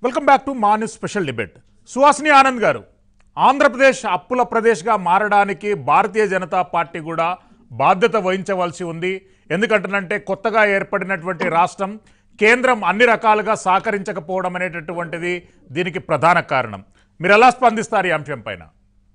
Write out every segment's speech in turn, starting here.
Welcome back to మాన్యూ special debate Suhasini Anand గారు ఆంధ్రప్రదేశ్ అప్పుల ప్రదేశ్గా మారడానికి భారతీయ జనతా పార్టీ కూడా బాధ్యత వహించవలసి ఉంది ఎందుకంటేనంటే కొత్తగా ఏర్పడినటువంటి రాష్ట్రం కేంద్రం అన్ని రకాలుగా సహకరించకపోవడం అనేటటువంటిది దీనికి ప్రధాన కారణం మీరు ఎలా స్పందిస్తారు ఈ అంశం పైన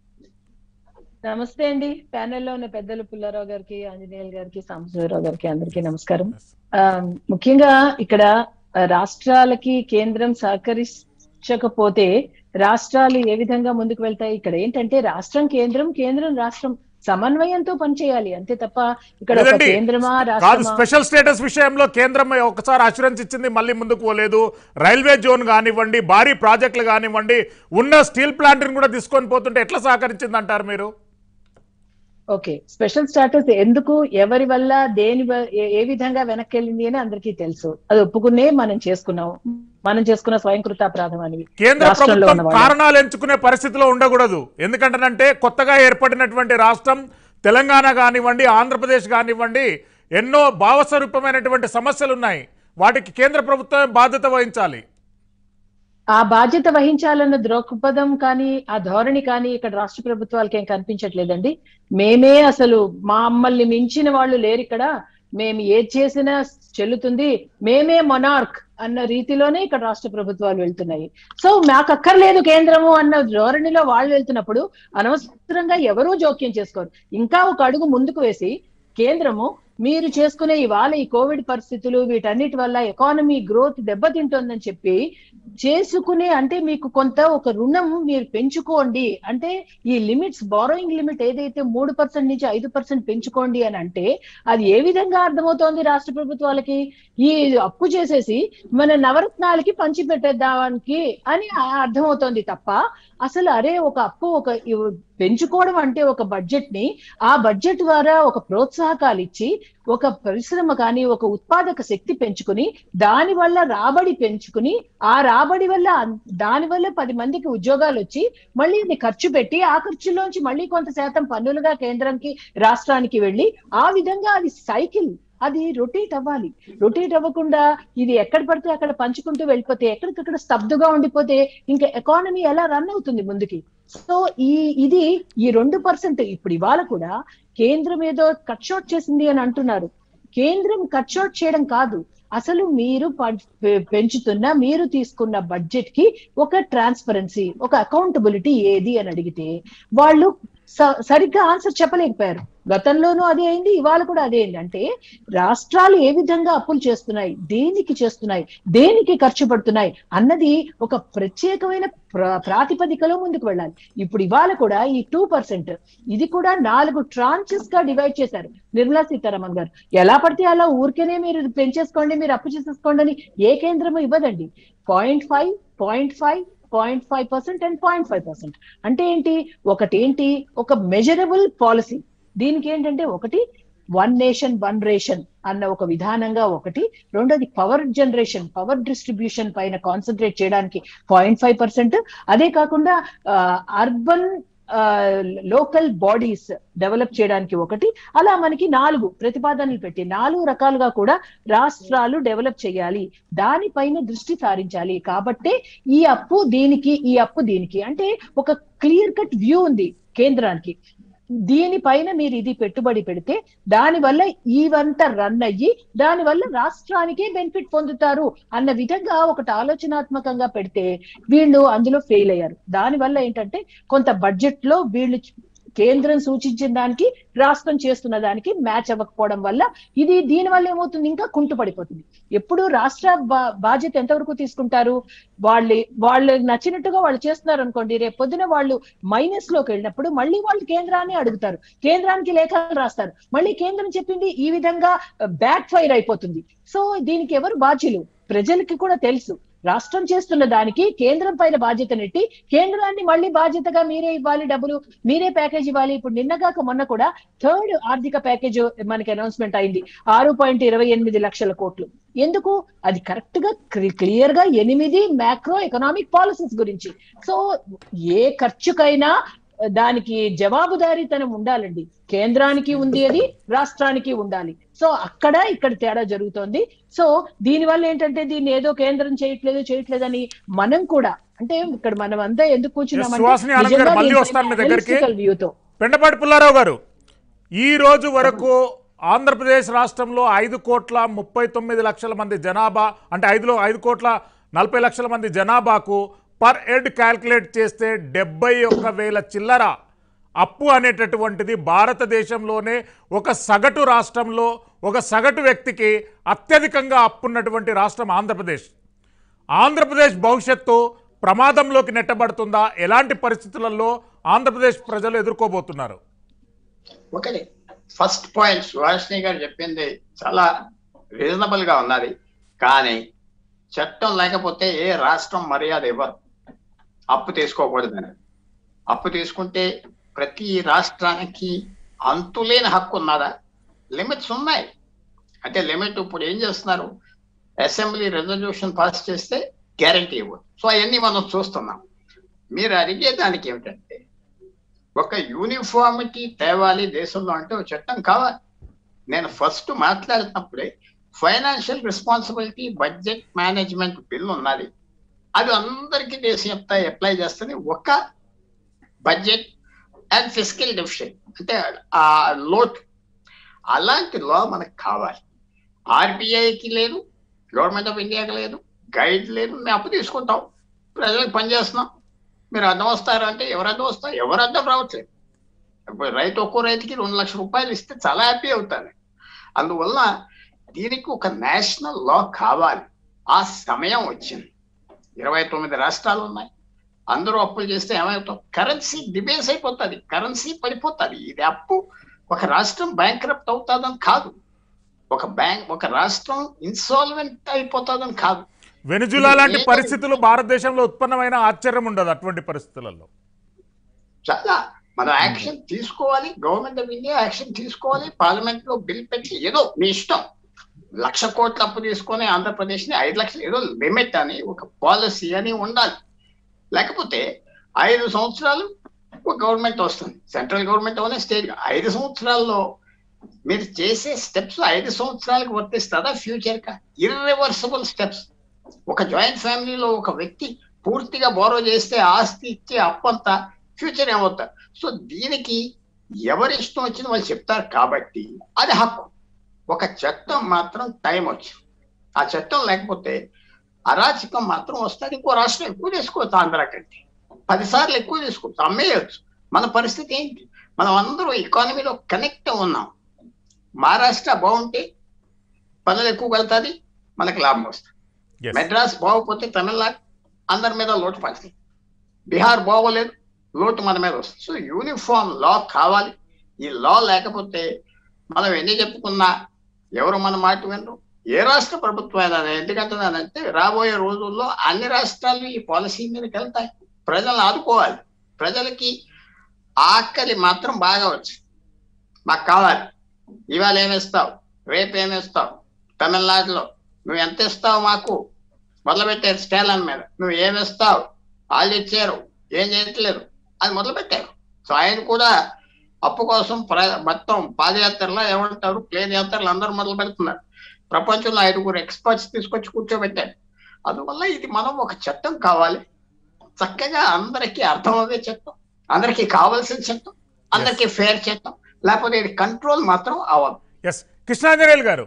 నమస్తే అండి ప్యానెల్లో ఉన్న పెద్దలు పుల్లారావు గారికి ఆంజనేయులు గారికి సాంబశివరావు గారికి అందరికీ నమస్కారం ఆ, ముఖ్యంగా ఇక్కడ ఆ, రాష్ట్రాలకి కేంద్రం సహకరించకపోతే రాష్ట్రాలు ఏ విధంగా ముందుకు వెళ్తాయి ఇక్కడ ఏంటంటే రాష్ట్రం కేంద్రం కేంద్రం రాష్ట్రం సమన్వయంతో పనిచేయాలి అంతే తప్ప ఇక్కడ ఒక లేదండి. కేంద్రమా కాదు రాష్ట్రమా స్పెషల్ స్టేటస్ విషయంలో కేంద్రం ఒకసారి అష్యూరెన్స్ ఇచ్చింది మళ్ళీ ముందుకు పోలేదు రైల్వే జోన్ కానివ్వండి భారీ ప్రాజెక్టులు కానివ్వండి ఉన్న స్టీల్ ప్లాంట్ని కూడా తీసుకొని పోతుంటే ఎట్లా సహకరించింది అంటారు మీరు ఓకే స్పెషల్ స్టాటస్ ఎందుకు ఎవరి వల్ల దేని వ- ఏ- ఏ విధంగా వెనక్కి వెళ్ళింది అని అందరికీ తెలుసు అది ఒప్పుకునే మనం చేసుకున్నాం మనం చేసుకున్న స్వయంకృతాపరాధం అని కేంద్ర రాష్ట్రంలో ప్రభుత్వం ఉన్న వాళ్ళు. కారణాలు ఎంచుకునే పరిస్థితిలో ఉండకూడదు ఎందుకంటేనంటే కొత్తగా ఏర్పడినటువంటి రాష్ట్రం తెలంగాణ కానివ్వండి ఆంధ్రప్రదేశ్ కానివ్వండి ఎన్నో భావస్వరూపమైనటువంటి సమస్యలు ఉన్నాయి వాటికి కేంద్ర ప్రభుత్వం బాధ్యత వహించాలి ఆ బాధ్యత వహించాలన్న దృక్పథం కానీ ఆ ధోరణి కానీ ఇక్కడ రాష్ట్ర ప్రభుత్వాలకి ఏం కనిపించట్లేదండి మేమే అసలు మా మమ్మల్ని మించిన వాళ్ళు లేరు ఇక్కడ మేము ఏది చేసినా చెల్లుతుంది మేమే మొనార్క్ అన్న రీతిలోనే ఇక్కడ రాష్ట్ర ప్రభుత్వాలు వెళ్తున్నాయి సో మాకు అక్కర్లేదు కేంద్రము అన్న ధోరణిలో వాళ్ళు వెళ్తున్నప్పుడు అనవసరంగా ఎవరూ జోక్యం చేసుకోరు ఇంకా ఒక అడుగు ముందుకు వేసి కేంద్రము మీరు చేసుకునే ఇవాళ ఈ కోవిడ్ పరిస్థితులు వీటన్నిటి వల్ల ఎకానమీ గ్రోత్ దెబ్బతింటోందని చెప్పి చేసుకునే అంటే మీకు కొంత ఒక రుణం మీరు పెంచుకోండి అంటే ఈ లిమిట్స్ బారోయింగ్ లిమిట్ ఏదైతే మూడు పర్సెంట్ నుంచి ఐదు పర్సెంట్ పెంచుకోండి అని అంటే అది ఏ విధంగా అర్థమవుతోంది రాష్ట్ర ప్రభుత్వాలకి ఈ అప్పు చేసేసి మన నవరత్నాలకి పంచి పెట్టేద్దానికి అని అర్థమవుతోంది తప్ప అసలు అరే ఒక అప్పు ఒక ఇవ్- పెంచుకోవడం అంటే ఒక బడ్జెట్ ని ఆ బడ్జెట్ ద్వారా ఒక ప్రోత్సాహకాలు ఇచ్చి ఒక పరిశ్రమ కానీ ఒక ఉత్పాదక శక్తి పెంచుకుని దాని వల్ల రాబడి పెంచుకుని ఆ రాబడి వల్ల అన్- దాని వల్ల పది మందికి ఉద్యోగాలు వచ్చి మళ్ళీ ఇది ఖర్చు పెట్టి ఆ ఖర్చులోంచి మళ్ళీ కొంత శాతం పన్నులుగా కేంద్రానికి రాష్ట్రానికి వెళ్ళి ఆ విధంగా అది సైకిల్ అది రొటేట్ అవ్వాలి రొటేట్ అవ్వకుండా ఇది ఎక్కడ పడితే అక్కడ పంచుకుంటూ వెళ్ళిపోతే ఎక్కడికక్కడ స్తబ్దుగా ఉండిపోతే ఇంకా ఎకానమీ ఎలా రన్ అవుతుంది ముందుకి సో ఈ ఇది ఈ రెండు పర్సెంట్ ఇప్పుడు ఇవాళ కూడా కేంద్రం ఏదో కట్ షాట్ చేసింది అని అంటున్నారు కేంద్రం కట్ షాట్ చేయడం కాదు అసలు మీరు ప- పె- పెంచుతున్న మీరు తీసుకున్న బడ్జెట్ కి ఒక ట్రాన్స్పరెన్సీ ఒక అకౌంటబిలిటీ ఏది అని అడిగితే వాళ్ళు స- సరిగ్గా ఆన్సర్ చెప్పలేకపోయారు గతంలోనూ అదే అయింది ఇవాళ కూడా అదే అయింది అంటే రాష్ట్రాలు ఏ విధంగా అప్పులు చేస్తున్నాయి దేనికి చేస్తున్నాయి దేనికి ఖర్చు పడుతున్నాయి అన్నది ఒక ప్రత్యేకమైన ప్ర- ప్రాతిపదికలో ముందుకు వెళ్ళాలి ఇప్పుడు ఇవాళ కూడా ఈ టూ పర్సెంట్ ఇది కూడా నాలుగు ట్రాంచెస్ గా డివైడ్ చేశారు నిర్మలా సీతారామన్ గారు ఎలా పడితే అలా ఊరికేనే మీరు పెంచేసుకోండి మీరు అప్పు చేసేసుకోండి అని ఏ కేంద్రము ఇవ్వదండి point five point five point five percent and point five percent అంటే ఏంటి ఒకటి ఏంటి ఒక మెజరబుల్ పాలసీ దీనికి ఏంటంటే ఒకటి వన్ నేషన్ వన్ రేషన్ అన్న ఒక విధానంగా ఒకటి రెండోది పవర్ జనరేషన్ పవర్ డిస్ట్రిబ్యూషన్ పైన కాన్సన్ట్రేట్ చేయడానికి పాయింట్ ఫైవ్ పర్సెంట్ అదే కాకుండా అర్బన్ లోకల్ బాడీస్ డెవలప్ చేయడానికి ఒకటి అలా మనకి నాలుగు ప్రతిపాదనలు పెట్టి నాలుగు రకాలుగా కూడా రాష్ట్రాలు డెవలప్ చేయాలి దానిపైన దృష్టి సారించాలి కాబట్టే ఈ అప్పు దీనికి ఈ అప్పు దీనికి అంటే ఒక క్లియర్ కట్ వ్యూ ఉంది కేంద్రానికి దీనిపైన మీరు ఇది పెట్టుబడి పెడితే దాని వల్ల ఇవంతా రన్ అయ్యి దాని వల్ల రాష్ట్రానికే బెనిఫిట్ పొందుతారు అన్న విధంగా ఒకటి ఆలోచనాత్మకంగా పెడితే వీళ్ళు అందులో ఫెయిల్ అయ్యారు దాని వల్ల ఏంటంటే కొంత బడ్జెట్ లో వీళ్ళు కేంద్రం సూచించిన దానికి రాష్ట్రం చేస్తున్న దానికి మ్యాచ్ అవ్వకపోవడం వల్ల ఇది దీని వల్ల ఏమవుతుంది ఇంకా కుంటుపడిపోతుంది ఎప్పుడు రాష్ట్ర బా- బాధ్యత ఎంతవరకు తీసుకుంటారు వాళ్ళు వాళ్ళు నచ్చినట్టుగా వాళ్ళు చేస్తున్నారు అనుకోండి రేపు పొద్దున వాళ్ళు మైనస్ లోకి వెళ్ళినప్పుడు మళ్ళీ వాళ్ళు కేంద్రాన్ని అడుగుతారు కేంద్రానికి లేఖలు రాస్తారు మళ్ళీ కేంద్రం చెప్పింది ఈ విధంగా బ్యాక్ ఫైర్ అయిపోతుంది సో దీనికి ఎవరు బాధ్యులు ప్రజలకి కూడా తెలుసు రాష్ట్రం చేస్తున్న దానికి కేంద్రం పైన బాధ్యత నెట్టి కేంద్రాన్ని మళ్ళీ బాధ్యతగా మీరే ఇవ్వాలి డబ్బులు మీరే ప్యాకేజ్ ఇవ్వాలి ఇప్పుడు నిన్నగాక మొన్న కూడా థర్డ్ ఆర్థిక ప్యాకేజ్ మనకి అనౌన్స్మెంట్ అయింది ఆరు పాయింట్ ఇరవై ఎనిమిది లక్షల కోట్లు ఎందుకు అది కరెక్ట్ గా క్లియర్ గా ఎనిమిది మ్యాక్రో ఎకనామిక్ పాలసీస్ గురించి సో ఏ ఖర్చుకైనా దానికి జవాబుదారీతనం ఉండాలండి కేంద్రానికి ఉంది అది రాష్ట్రానికి ఉండాలి సో అక్కడ ఇక్కడ తేడా జరుగుతోంది సో దీని వల్ల ఏంటంటే దీన్ని ఏదో కేంద్రం చేయట్లేదు చేయట్లేదని మనం కూడా అంటే ఇక్కడ మనం అంతా ఎందుకు సుహాసిని ఆనంద్ గారు, మళ్ళీ వస్తాను మీ దగ్గరికి. వ్యూతో పెండపాటి పుల్లారావు గారు ఈ రోజు వరకు ఆంధ్రప్రదేశ్ రాష్ట్రంలో ఐదు కోట్ల ముప్పై తొమ్మిది లక్షల మంది జనాభా అంటే ఐదులో ఐదు కోట్ల నలభై లక్షల మంది జనాభాకు పర్ హెడ్ క్యాల్కులేట్ చేస్తే డెబ్బై ఒక్క వేల చిల్లర అప్పు అనేటటువంటిది భారతదేశంలోనే ఒక సగటు రాష్ట్రంలో ఒక సగటు వ్యక్తికి అత్యధికంగా అప్పున్నటువంటి రాష్ట్రం ఆంధ్రప్రదేశ్ ఆంధ్రప్రదేశ్ భవిష్యత్తు ప్రమాదంలోకి నెట్టబడుతుందా ఎలాంటి పరిస్థితులలో ఆంధ్రప్రదేశ్ ప్రజలు ఎదుర్కోబోతున్నారు ఒకటి ఫస్ట్ పాయింట్ సుహాసిని గారు చెప్పింది చాలా రీజనబుల్ గా ఉన్నది కానీ చట్టం లేకపోతే ఏ రాష్ట్రం మర్యాద ఇవ్వరు అప్పు తీసుకోకూడదని అప్పు తీసుకుంటే ప్రతి రాష్ట్రానికి అంతులేని హక్కు ఉన్నదా లిమిట్స్ ఉన్నాయి అంటే లిమిట్ ఇప్పుడు ఏం చేస్తున్నారు అసెంబ్లీ రెజల్యూషన్ పాస్ చేస్తే గ్యారంటీ ఇవ్వదు సో అవన్నీ మనం చూస్తున్నాం మీరు అడిగే దానికి ఏమిటంటే ఒక యూనిఫామిటీ తేవాలి దేశంలో అంటే ఒక చట్టం కావాలి నేను ఫస్ట్ మాట్లాడుతున్నప్పుడే financial responsibility budget management bill ఉన్నది అది అందరికీ దేశం అప్లై చేస్తుంది ఒక బడ్జెట్ అండ్ ఫిజికల్ డెఫిషియట్ అంటే ఆ లోటు అలాంటి లా మనకు కావాలి ఆర్బీఐకి లేదు గవర్నమెంట్ ఆఫ్ ఇండియాకి లేదు గైడ్ లేదు మేము అప్పు తీసుకుంటాం ప్రజలకు పనిచేస్తున్నాం మీరు అర్థం వస్తారు అంటే ఎవరు అర్థం వస్తారు ఎవరు అర్థం రావట్లేదు ఇప్పుడు రైతు ఒక్కో రైతుకి రెండు లక్షల రూపాయలు ఇస్తే చాలా హ్యాపీ అవుతారు అందువల్ల దీనికి ఒక నేషనల్ లా కావాలి ఆ సమయం వచ్చింది ఇరవై తొమ్మిది రాష్ట్రాలు ఉన్నాయి అందరూ అప్పులు చేస్తే ఏమవుతాం కరెన్సీ డిబేస్ అయిపోతుంది కరెన్సీ పడిపోతుంది ఇది అప్పు ఒక రాష్ట్రం బ్యాంక్రప్ట్ అవుతుందని కాదు ఒక బ్యాంక్ ఒక రాష్ట్రం ఇన్సాల్వెంట్ అయిపోతుందని కాదు వెనుజులా లాంటి పరిస్థితులు భారతదేశంలో ఉత్పన్నమైన ఆశ్చర్యం ఉండదు అటువంటి పరిస్థితులలో చాలా మనం యాక్షన్ తీసుకోవాలి గవర్నమెంట్ ఆఫ్ ఇండియా యాక్షన్ తీసుకోవాలి పార్లమెంట్ లో బిల్ పెట్టి ఏదో మీ ఇష్టం లక్ష కోట్ల అప్పు తీసుకొని ఆంధ్రప్రదేశ్ ని ఐదు లక్షలు ఏదో లిమిట్ అని ఒక పాలసీ అని ఉండాలి లేకపోతే ఐదు సంవత్సరాలు ఒక గవర్నమెంట్ వస్తుంది సెంట్రల్ గవర్నమెంట్ అవునే స్టేట్ ఐదు సంవత్సరాల్లో మీరు చేసే స్టెప్స్ ఐదు సంవత్సరాలకు వర్తిస్తుందా ఫ్యూచర్ కా ఇర్రివర్సిబుల్ స్టెప్స్ ఒక జాయింట్ ఫ్యామిలీలో ఒక వ్యక్తి పూర్తిగా బోరో చేస్తే ఆస్తి ఇచ్చే అప్పంతా ఫ్యూచర్ ఏమవుతా సో దీనికి ఎవరి ఇష్టం వచ్చింది వాళ్ళు చెప్తారు కాబట్టి అది హక్కు ఒక చట్టం మాత్రం టైం వచ్చింది ఆ చట్టం లేకపోతే అరాచకం మాత్రం వస్తుంది ఇంకో రాష్ట్రం ఎక్కువ తీసుకోవచ్చు ఆంధ్ర కంటే పదిసార్లు ఎక్కువ తీసుకోవచ్చు అమ్మేయచ్చు మన పరిస్థితి ఏంటి మనం అందరూ ఎకానమీలో కనెక్ట్ ఉన్నాం మహారాష్ట్ర బాగుంటే పనులు ఎక్కువ వెళ్తుంది మనకి లాభం వస్తుంది Yes. మెడ్రాస్ బాగోపోతే తమిళనాడు అందరి మీద లోటు పడుతుంది బీహార్ బాగోలేదు లోటు మన మీద వస్తుంది సో యూనిఫామ్ లా కావాలి ఈ లా లేకపోతే మనం ఎన్ని చెప్పుకున్నా ఎవరు మన మాట వినరు ఏ రాష్ట్ర ప్రభుత్వం అయినా ఎందుకంటున్నానంటే రాబోయే రోజుల్లో అన్ని రాష్ట్రాలు ఈ పాలసీ మీదకి వెళ్తాయి ప్రజలను ఆదుకోవాలి ప్రజలకి ఆకలి మాత్రం బాగా వచ్చింది మాకు కావాలి ఇవాళ ఏమిస్తావు రేపు ఏమిస్తావు తమిళనాడులో నువ్వు ఎంత ఇస్తావు మాకు మొదలుపెట్టారు స్టేలన్ మీద నువ్వు ఏమి ఇస్తావు వాళ్ళు ఇచ్చారు ఏం చేయట్లేదు అది మొదలుపెట్టారు సో ఆయన కూడా అప్పు కోసం ప్ర- మొత్తం పాదయాత్రలో ఏమంటారు ప్లేన్ యాత్రలు అందరూ మొదలు పెడుతున్నారు ప్రపంచంలో ఐదుగురు ఎక్స్పర్ట్స్ తీసుకొచ్చి కూర్చోబెట్టారు అందువల్ల ఇది మనం ఒక చట్టం కావాలి చక్కగా అందరికీ అర్థమయ్యే చట్టం అందరికీ కావాల్సిన చట్టం అందరికీ ఫేర్ చట్టం లేకపోతే ఇది కంట్రోల్ మాత్రం అవ్వదు ఎస్ కృష్ణాంజనేయులు గారు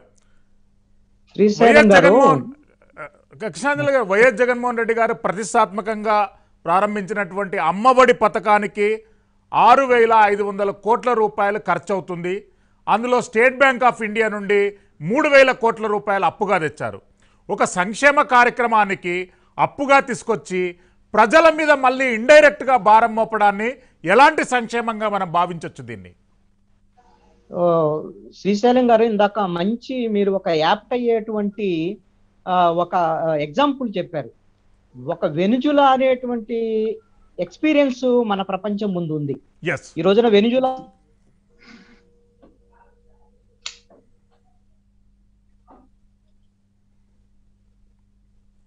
శ్రీశైలం వైఎస్ గారు జగన్మోహన్ కృష్ణాంజలి గారు వైఎస్ జగన్మోహన్ రెడ్డి గారు ప్రతిష్టాత్మకంగా ప్రారంభించినటువంటి అమ్మఒడి పథకానికి ఆరు వేల ఐదు వందల కోట్ల రూపాయలు ఖర్చు అవుతుంది అందులో స్టేట్ బ్యాంక్ ఆఫ్ ఇండియా నుండి మూడు వేల కోట్ల రూపాయలు అప్పుగా తెచ్చారు ఒక సంక్షేమ కార్యక్రమానికి అప్పుగా తీసుకొచ్చి ప్రజల మీద మళ్ళీ ఇండైరెక్ట్గా భారం మోపడాన్ని ఎలాంటి సంక్షేమంగా మనం భావించవచ్చు దీన్ని ఓ, శ్రీశైలం గారు ఇందాక మంచి మీరు ఒక యాప్ట్ అయ్యేటువంటి ఆ, ఒక ఎగ్జాంపుల్ చెప్పారు ఒక వెనుజులా అనేటువంటి ఎక్స్పీరియన్స్ మన ప్రపంచం ముందు ఉంది ఎస్ ఈ రోజున వెనుజులా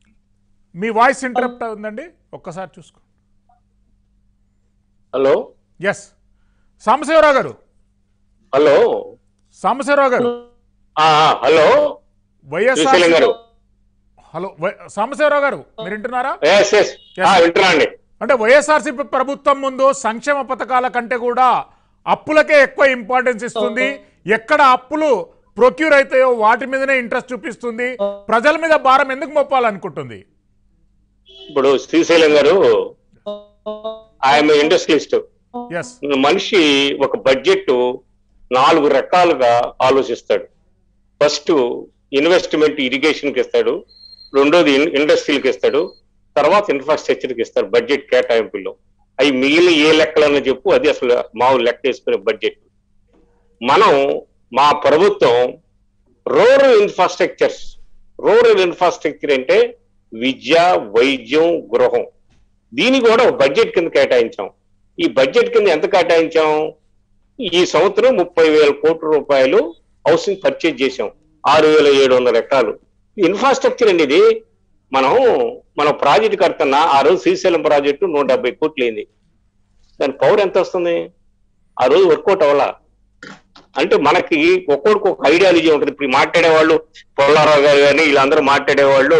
మీ వాయిస్ ఇంటరప్ట్ ఉందండి ఒక్కసారి చూసుకో హలో ఎస్ సాంబశివరావు గారు హలో సాంబశివరావు గారు ఆ, ఆ, హలో వైఎస్ఆర్ శ్రీశైలం గారు హలో వై- సాంబశివరావు గారు మీరు వింటున్నారా ఎస్ ఎస్ ఆ, వింటున్నా అండి అంటే వైఎస్ఆర్సీపీ ప్రభుత్వం ముందు సంక్షేమ పథకాల కంటే కూడా అప్పులకే ఎక్కువ ఇంపార్టెన్స్ ఇస్తుంది ఎక్కడ అప్పులు ప్రొక్యూర్ అవుతాయో వాటి మీదనే ఇంట్రెస్ట్ చూపిస్తుంది ప్రజల మీద భారం ఎందుకు మోపాలనుకుంటుంది ఇప్పుడు శ్రీశైలం గారు ఆయన ఇండస్ట్రియలిస్ట్ ఎస్ మనిషి ఒక బడ్జెట్ నాలుగు రకాలుగా ఆలోచిస్తాడు ఫస్ట్ ఇన్వెస్ట్మెంట్ ఇరిగేషన్కి ఇస్తాడు రెండోది ఇండస్ట్రీకి ఇస్తాడు తర్వాత ఇన్ఫ్రాస్ట్రక్చర్కి ఇస్తాడు బడ్జెట్ కేటాయింపుల్లో అవి మిగిలిన ఏ లెక్కలన్నా చెప్పు అది అసలు మామూలు లెక్క వేసుకునే బడ్జెట్ మనం మా ప్రభుత్వం రూరల్ ఇన్ఫ్రాస్ట్రక్చర్స్ రూరల్ ఇన్ఫ్రాస్ట్రక్చర్ అంటే విద్య వైద్యం గృహం దీని కూడా ఒక బడ్జెట్ కింద కేటాయించాం ఈ బడ్జెట్ కింద ఎంత కేటాయించాం ఈ సంవత్సరం ముప్పై వేల కోట్ల రూపాయలు హౌసింగ్ పర్చేజ్ చేశాం ఆరు వేల ఏడు వందల ఎకరాలు ఇన్ఫ్రాస్ట్రక్చర్ అండి ఇది మనం మన ప్రాజెక్ట్ కడుతున్న ఆ రోజు శ్రీశైలం ప్రాజెక్టు నూట డెబ్బై కోట్లు అయింది దాని పవర్ ఎంత వస్తుంది ఆ రోజు వర్కౌట్ అవ్వాలా అంటే మనకి ఒక్కొక్కడికి ఒక ఐడియాలజీ ఉంటుంది ఇప్పుడు మాట్లాడే వాళ్ళు పొల్లారావు గారు కానీ వీళ్ళందరూ మాట్లాడే వాళ్ళు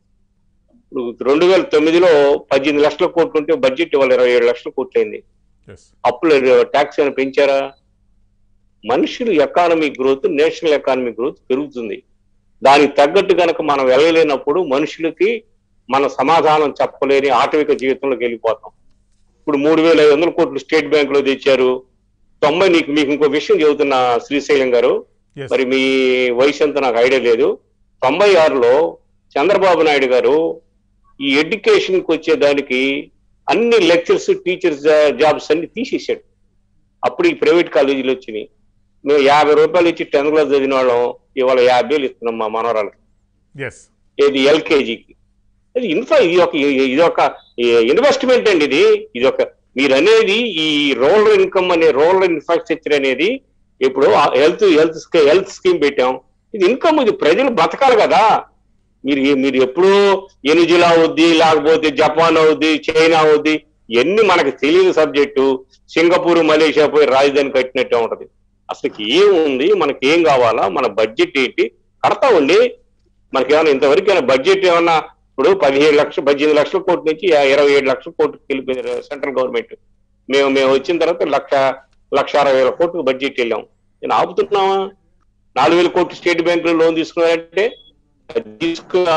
రెండు వేల తొమ్మిదిలో పద్దెనిమిది లక్షల కోట్లు ఉంటే బడ్జెట్ ఇవాళ ఇరవై ఏడు లక్షల కోట్లు అయింది ఎస్ అప్పులు ట్యాక్స్ అని పెంచారా మనుషులు economic growth national economic growth పెరుగుతుంది దానికి తగ్గట్టు కనుక మనం వెళ్ళలేనప్పుడు మనుషులకి మన సమాధానం చెప్పలేని ఆటవిక జీవితంలోకి వెళ్ళిపోతాం ఇప్పుడు మూడు వేల ఐదు వందల కోట్లు స్టేట్ బ్యాంక్ లో తెచ్చారు తొంభై నీకు మీకు ఇంకో విషయం చెబుతున్నా శ్రీశైలం గారు ఎస్ మరి మీ వయసు ఎంత నాకు ఐడియా లేదు తొంభై ఆరులో చంద్రబాబు నాయుడు గారు ఈ ఎడ్యుకేషన్ కి వచ్చేదానికి అన్ని లెక్చర్స్ టీచర్స్ జాబ్స్ అన్ని తీసేసాడు అప్పుడు ఈ ప్రైవేట్ కాలేజీలు వచ్చినాయి మేము యాభై రూపాయలు ఇచ్చి టెన్త్ క్లాస్ చదివిన వాళ్ళం ఇవాళ యాభై వేలు ఇస్తున్నాం మా మనవరాలకి ఎస్ ఇది ఎల్కేజీకి ఇది ఇన్ఫా ఇది ఒక ఇది ఒక ఇన్వెస్ట్మెంట్ అండి ఇది ఇది ఒక మీరు అనేది ఈ రూరల్ ఇన్కమ్ అనే రూరల్ ఇన్ఫ్రాస్ట్రక్చర్ అనేది ఇప్పుడు హెల్త్ హెల్త్ హెల్త్ స్కీమ్ పెట్టాం ఇది ఇన్కమ్ ఇది ప్రజలు బతకాలి కదా మీరు మీరు ఎప్పుడు ఎనిజిలా అవుద్ది లేకపోతే జపాన్ అవుద్ది చైనా అవుద్ది ఎన్ని మనకు తెలియని సబ్జెక్టు సింగపూర్ మలేషియా పోయి రాజధాని కట్టినట్టే ఉంటది అసలు ఏముంది మనకి ఏం కావాలా మన బడ్జెట్ ఏంటి కడతా ఉండి మనకి ఏమైనా ఇంతవరకు ఏమైనా బడ్జెట్ ఏమన్నా ఇప్పుడు పదిహేడు లక్షలు పద్దెనిమిది లక్షల కోట్ల నుంచి ఇరవై ఏడు లక్షల కోట్లకి వెళ్ళిపోయింది సెంట్రల్ గవర్నమెంట్ మేము మేము వచ్చిన తర్వాత లక్ష లక్ష అరవై వేల కోట్లకు బడ్జెట్ వెళ్ళాం నేను ఆపుతున్నావా నాలుగు వేల కోట్లు స్టేట్ బ్యాంక్ లో లోన్ తీసుకున్నారంటే అది తీసుకున్నా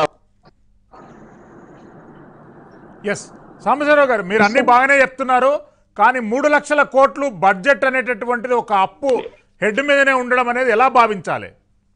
ఎస్ సాంబశివరావు గారు మీరు అన్ని బాగానే చెప్తున్నారు కానీ మూడు లక్షల కోట్లు బడ్జెట్ అనేటటువంటిది ఒక అప్పు హెడ్ మీదనే ఉండడం అనేది ఎలా భావించాలి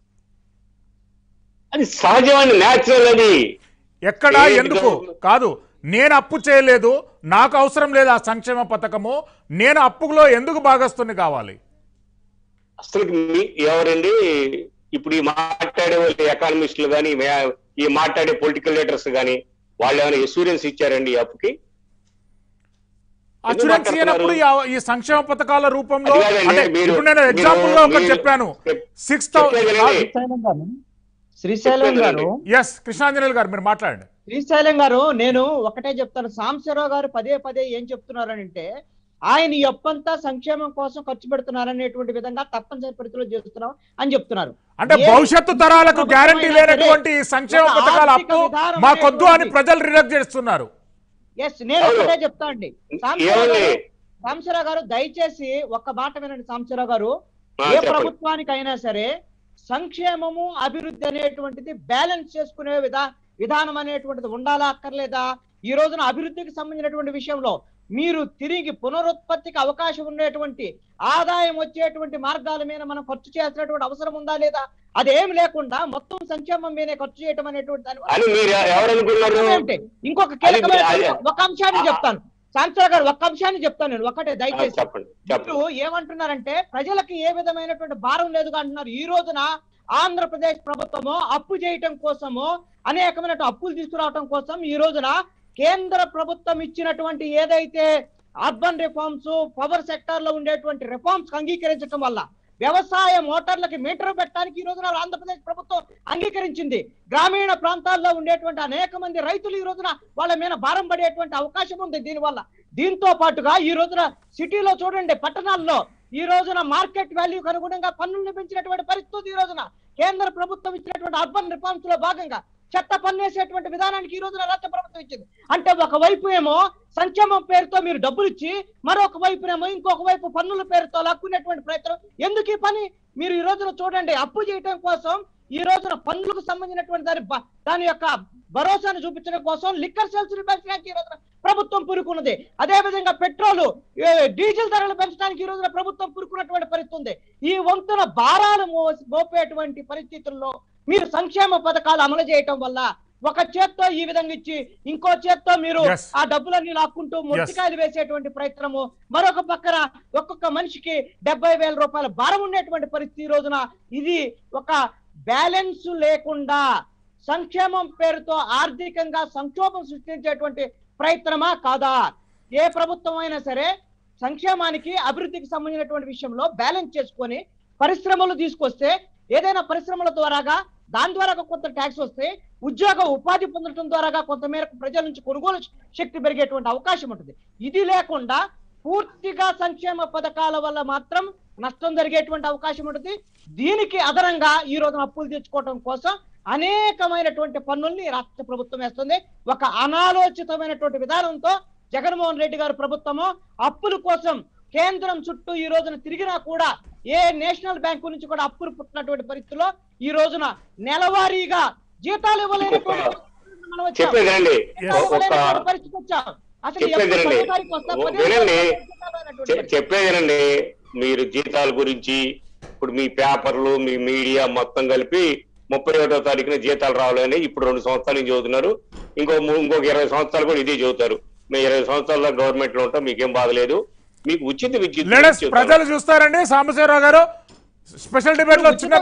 అది సహజమైన న్యాచురల్ అది ఎక్కడ ఏ ఎందుకు విధంగా- కాదు నేను అప్పు చేయలేదు నాకు అవసరం లేదు ఆ సంక్షేమ పథకము నేను అప్పులో ఎందుకు భాగస్తుని కావాలి అసలు మీ ఎవరండి ఇప్పుడు ఈ మాట్లాడే వాళ్ళు ఎకానమిస్టులు కానీ ఈ మాట్లాడే పొలిటికల్ లీడర్స్ కానీ వాళ్ళు ఏమైనా ఎసూరెన్స్ ఇచ్చారండి ఈ అప్పుకి అచ్చురెన్స్ మాట్లాడుతున్నారు? ఇయ్యనప్పుడు ఈ ఆ- ఈ సంక్షేమ పథకాల రూపంలో అది కాదండి, అంటే మీరు- ఇప్పుడు నేను మీరు- ఎగ్జాంపుల్ గా ఒకటి మీరు- చెప్పాను చెప్- సిక్స్ చెప్పేది వినండి. శ్రీశైలం గారు శ్రీశైలం గారు ఎస్ కృష్ణాంజనేయులు గారు మీరు మాట్లాడండి శ్రీశైలం గారు నేను ఒకటే చెప్తాను సాంబశివరావు గారు పదే పదే ఏం చెప్తున్నారనంటే ఆయన ఈ అప్పంతా సంక్షేమం కోసం ఖర్చు పెడుతున్నారనేటువంటి విధంగా తప్పనిసరి పరిస్థితుల్లో చేస్తున్నాం అని చెప్తున్నారు అంటే ఏ భవిష్యత్తు తరాలకు ప్రభుత్వం గ్యారంటీ అయినా లేనటువంటి ఈ సంక్షేమ ఒక పథకాల ఆర్థిక అప్పు విధానం మాకొద్దు అని అనేటువంటిది- ప్రజలు రిజెక్ట్ చేస్తున్నారు ఎస్ నేను అవును. ఒకటే చెప్తా అండి సాంబశివరావు ఏమండి గారు సాంబశివరావు గారు దయచేసి ఒక్క మాట వినండి సాంబశివరావు గారు ఆ, ఏ చెప్పండి. ప్రభుత్వానికైనా సరే సంక్షేమము అభివృద్ధి అనేటువంటిది బ్యాలెన్స్ చేసుకునే విధా విధానం అనేటువంటిది ఉండాలా అక్కర్లేదా ఈ రోజున అభివృద్ధికి సంబంధించినటువంటి విషయంలో మీరు తిరిగి పునరుత్పత్తికి అవకాశం ఉండేటువంటి ఆదాయం వచ్చేటువంటి మార్గాల మీద మనం ఖర్చు చేయాల్సినటువంటి అవసరం ఉందా లేదా అదేం లేకుండా మొత్తం సంక్షేమం మీదే ఖర్చు చేయటం అనేటువంటి దాని వల్ల అని మీరు ఎవరు అనుకున్నారు ఏమిటి? ఇంకొక కీలకమైన అది- అది- ఒక అంశాన్ని చెప్తాను శాంతరావు గారు ఒక్క అంశాన్ని చెప్తాను నేను ఒకటే ఆ, దయచేసి చెప్పండి చెప్పండి ఇప్పుడు ఏమంటున్నారంటే ప్రజలకు ఏ విధమైనటువంటి భారం లేదు అంటున్నారు ఈ రోజున ఆంధ్రప్రదేశ్ ప్రభుత్వము అప్పు చేయటం కోసము అనేకమైన అప్పులు తీసుకురావటం కోసం ఈ రోజున కేంద్ర ప్రభుత్వం ఇచ్చినటువంటి ఏదైతే అర్బన్ రిఫార్మ్స్ పవర్ సెక్టార్ లో ఉండేటువంటి రిఫార్మ్స్ అంగీకరించడం వల్ల వ్యవసాయ మోటార్లకి మీటర్ పెట్టడానికి ఈ రోజున ఆంధ్రప్రదేశ్ ప్రభుత్వం అంగీకరించింది గ్రామీణ ప్రాంతాల్లో ఉండేటువంటి అనేక మంది రైతులు ఈ రోజున వాళ్ళ మీద భారం పడేటువంటి అవకాశం ఉంది దీనివల్ల దీంతో పాటుగా ఈ రోజున సిటీలో చూడండి పట్టణాల్లో ఈ రోజున మార్కెట్ వాల్యూకి అనుగుణంగా పన్నులను పెంచినటువంటి పరిస్థితి ఈ రోజున కేంద్ర ప్రభుత్వం ఇచ్చినటువంటి అర్బన్ రిఫార్మ్స్ లో భాగంగా చెత్త పన్నేసేటువంటి విధానానికి ఈ రోజున రాష్ట్ర ప్రభుత్వం ఇచ్చింది అంటే ఒకవైపు ఏమో సంక్షేమం పేరుతో మీరు డబ్బులు ఇచ్చి మరొక వైపునేమో ఇంకొక వైపు పన్నుల పేరుతో లాక్కునేటువంటి ప్రయత్నం ఎందుకు ఈ పని మీరు ఈ రోజున చూడండి అప్పు చేయటం కోసం ఈ రోజున పన్నులకు సంబంధించినటువంటి దాని బ- దాని యొక్క భరోసాను చూపించడం కోసం లిక్కర్ సేల్స్ పెంచడానికి ఈ రోజున ప్రభుత్వం పురుకున్నది అదే విధంగా పెట్రోల్ ఏ, డీజిల్ ధరలు పెంచడానికి ఈ రోజున ప్రభుత్వం పురుకున్నటువంటి పరిస్థితి ఉంది ఈ వంతున భారాలు మోసి- మోపేటువంటి పరిస్థితుల్లో మీరు సంక్షేమ పథకాలు అమలు చేయటం వల్ల ఒక చేత్తో ఈ విధంగా ఇచ్చి ఇంకో చేత్తో మీరు Yes. ఆ డబ్బులన్నీ లాక్కుంటూ మొట్టికాయలు వేసేటువంటి ప్రయత్నము మరొక పక్కన ఒక్కొక్క మనిషికి డెబ్బై వేల రూపాయల భారం ఉండేటువంటి పరిస్థితి ఈ రోజున ఇది ఒక బ్యాలెన్స్ లేకుండా సంక్షేమం పేరుతో ఆర్థికంగా సంక్షోభం సృష్టించేటువంటి ప్రయత్నమా కాదా ఏ ప్రభుత్వం అయినా సరే సంక్షేమానికి అభివృద్ధికి సంబంధించినటువంటి విషయంలో బ్యాలెన్స్ చేసుకొని పరిశ్రమలు తీసుకొస్తే ఏదైనా పరిశ్రమల ద్వారాగా దాని ద్వారా కొంత ట్యాక్స్ వస్తే ఉద్యోగ ఉపాధి పొందడం ద్వారాగా కొంత మేరకు ప్రజల నుంచి కొనుగోలు శక్తి పెరిగేటువంటి అవకాశం ఉంటుంది ఇది లేకుండా పూర్తిగా సంక్షేమ పథకాల వల్ల మాత్రం నష్టం జరిగేటువంటి అవకాశం ఉంటుంది దీనికి అదనంగా ఈ రోజున అప్పులు తెచ్చుకోవడం కోసం అనేకమైనటువంటి పన్నుల్ని రాష్ట్ర ప్రభుత్వం వేస్తుంది ఒక అనాలోచితమైనటువంటి విధానంతో జగన్మోహన్ రెడ్డి గారి ప్రభుత్వము అప్పుల కోసం కేంద్రం చుట్టూ ఈ రోజున తిరిగినా కూడా ఏ నేషనల్ బ్యాంకు నుంచి కూడా అప్పులు పుట్టినటువంటి పరిస్థితిలో ఈ రోజున నెలవారీగా జీతాలు ఇవ్వలేనటువంటి పరిస్థితికి మనం వచ్చాం. చెప్పేదండి జీతాలు ఒక ఇవ్వలేనటువంటి పరిస్థితికి వచ్చాం. అసలు ఎప్పుడు చెప్పేదేనండి. పదో తారీఖు వస్తా, ఓ, పదిహేను వినండి. తారీఖు జీతాలు అనేటువంటి చె- పరిస్థితి. చెప్పేదేనండి మీరు జీతాల గురించి ఇప్పుడు మీ పేపర్లు మీ మీడియా మొత్తం కలిపి ముప్పై ఒకటో తారీఖున జీతాలు రావాలని ఇప్పుడు రెండు సంవత్సరాల నుంచి చదువుతున్నారు ఇంకో మూ- ఇంకొక ఇరవై సంవత్సరాలు కూడా ఇదే చదువుతారు మేము ఇరవై సంవత్సరాల గవర్నమెంట్ లో ఉంటాం మీకేం బాధలేదు మీకు ఉచిత విద్యుత్ లేడీస్ చెప్తాను. ప్రజలు చూస్తారండి సాంబశివరావు గారు స్పెషల్ డిబేట్ లో చిన్న